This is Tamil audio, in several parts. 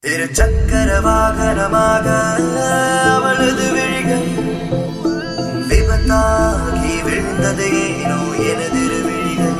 இரு சக்கர வாகனமாக அவளது விழிகள் விபத்தாகி விழுந்தது ஏனோ எனதிரு விழிகள்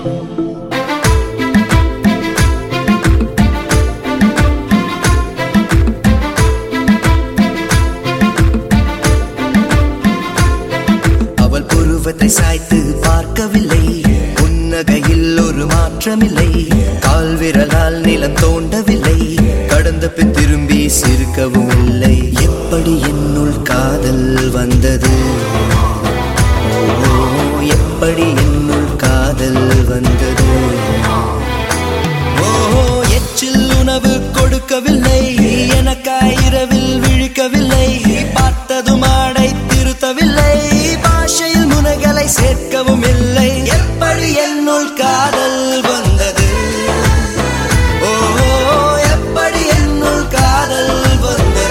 அவள் புருவத்தை சாய்த்து பார்க்கவில்லை புன்னகையில் ஒரு மாற்றமில்லை கால் விரலால் நிலம் தோண்டவில்லை கடந்த பின் திரும்பி சிரிக்கவும் இல்லை எப்படி என்னுள் காதல் வந்தது ஓ, எப்படி என்னுள் காதல் வந்தது ஓ எச்சில் உணவு கொடுக்கவில்லை எனக்காய் இரவில் விழிக்கவில்லை பார்த்ததும் ஆடை திருத்தவில்லை பாஷையில் முனைகளை சேர்க்கவும் இல்லை எப்படி என்னுள் காதல் வந்தது ஓ எப்படி என்னுள் காதல் வந்தது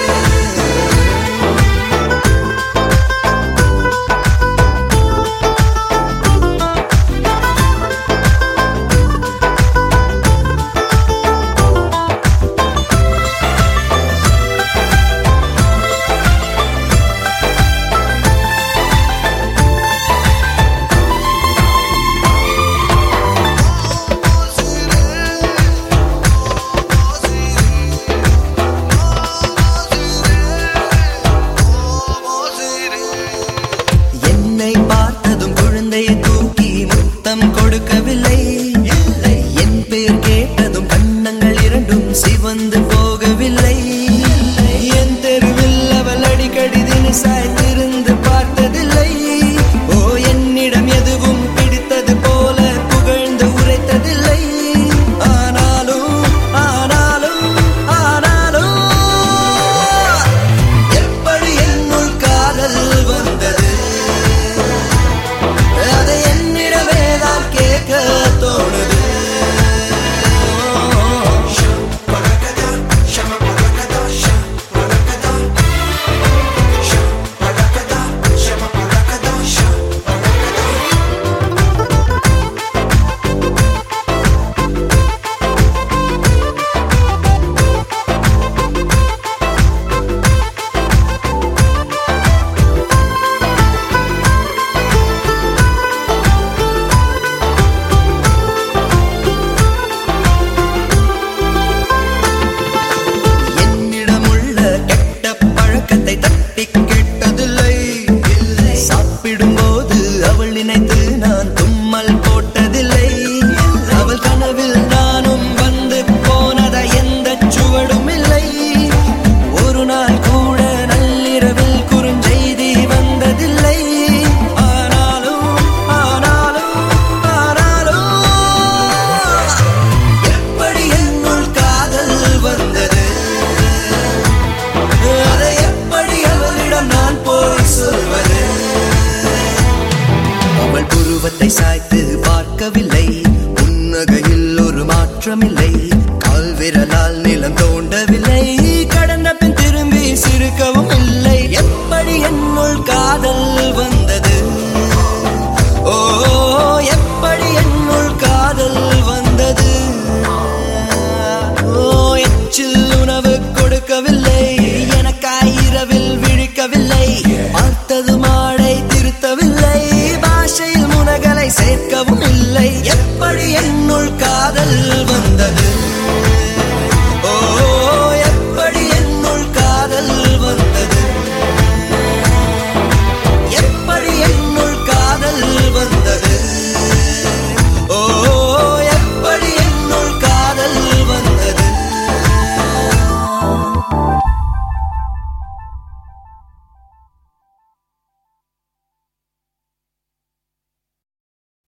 என்னை பார்த்ததும் குழந்தையை தூக்கி முத்தம் கொடுக்கவில்லை இல்லை என் பேர் கேட்டதும் கண்ணங்கள் இரண்டும் சிவந்து போகவில்லை என் தெருவில் அவள் அடிக்கடி தினசாய் திருந்து பார்த்ததில்லை ஓ என்னிடம் எதுவும் பிடித்தது போல புகழ்ந்து உரைத்ததில்லை ஆனாலும் ஆனாலும் ஆனாலும் எப்படி என்னுள் காதல் வந்தது அதை என்னிடமே தான் கேட்க தோணுது என்னிடமுள்ள கெட்ட பழக்கத்தை தட்டி கேட்டதில்லை சாப்பிடும்போது அவள் நினைத்து நான் தும்மல் போட்டதில்லை அவள் கனவில் நானும் வந்து போனத எந்த சுவடும் இல்லை ஒரு நாள் கூட நள்ளிரவில் குறுஞ்செய்தி வந்ததில்லை ஆனாலும் ஆனாலும் ஆனாலும் எப்படி என்னுள் காதல் வந்தது அதை எப்படி அவளிடம் நான் போய் சொல்வது அவள் புருவத்தை சாய்த்து பார்க்கவில்லை புன்னகையில் ஒரு மாற்றமில்லை கால் விரலால் நிலம் தோண்டவில்லை கடந்த பின் திரும்பி சிரிக்கவும் இல்லை எப்படி என்னுள் காதல் வந்தது ஓ எப்படி என்னுள் காதல் வந்தது ஓ எச்சில் உணவு கொடுக்கவில்லை எனக்காய் இரவில் விழிக்கவில்லை பார்த்தது மாடை திருத்தவில்லை பாஷையில் முனகளை சேர்க்கவும் இல்லை எப்படி என்னுள் காதல் வந்தது